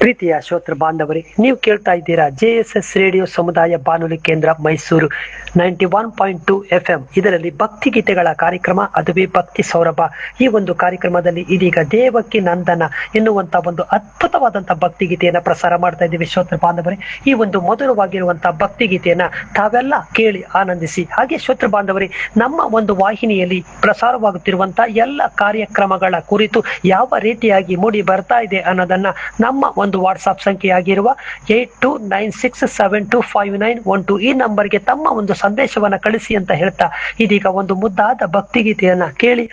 ಪ್ರೀತಿಯ ಶ್ರೋತೃ ಬಾಂಧವರೇ ನೀವು ಕೇಳ್ತಾ ಇದ್ದೀರಾ ಜೆ ಎಸ್ ಎಸ್ ರೇಡಿಯೋ ಸಮುದಾಯ ಬಾನುಲಿ ಕೇಂದ್ರ Mysuru ninety one point two F M ಇದರಲ್ಲಿ ಭಕ್ತಿ ಗೀತೆಗಳ ಕಾರ್ಯಕ್ರಮ ಅದುವೇ ಭಕ್ತಿ ಸೌರಭ ಈ ಒಂದು ಕಾರ್ಯಕ್ರಮದಲ್ಲಿ ಇದೀಗ ದೇವಕಿ ನಂದನ ಎನ್ನುವಂತ ಒಂದು ಅದ್ಭುತವಾದಂತಹ ಭಕ್ತಿ ಗೀತೆಯನ್ನ ಪ್ರಸಾರ ಮಾಡ್ತಾ ಇದ್ದೀವಿ ಶ್ರೋತೃ ಬಾಂಧವರೇ ಈ ಒಂದು ಮಧುರವಾಗಿರುವಂತಹ ಭಕ್ತಿ ಗೀತೆಯನ್ನ ತಾವೆಲ್ಲ ಕೇಳಿ ಆನಂದಿಸಿ ಹಾಗೆ ಶ್ರೋತೃ ಬಾಂಧವರೇ ನಮ್ಮ ಒಂದು ವಾಹಿನಿಯಲ್ಲಿ ಪ್ರಸಾರವಾಗುತ್ತಿರುವಂತಹ ಎಲ್ಲ ಕಾರ್ಯಕ್ರಮಗಳ ಕುರಿತು ಯಾವ ರೀತಿಯಾಗಿ ಮೂಡಿ ಬರ್ತಾ ಇದೆ ಅನ್ನೋದನ್ನ ನಮ್ಮ ಒಂದು ವಾಟ್ಸ್ಆಪ್ ಸಂಖ್ಯೆಯಾಗಿರುವ eight two nine six seven two five nine one two ಈ ನಂಬರ್ಗೆ ತಮ್ಮ ಒಂದು ಸಂದೇಶವನ್ನ ಕಳಿಸಿ ಅಂತ ಹೇಳ್ತಾ ಇದೀಗ ಒಂದು ಮುದ್ದಾದ ಭಕ್ತಿಗೀತೆಯನ್ನ ಕೇಳಿ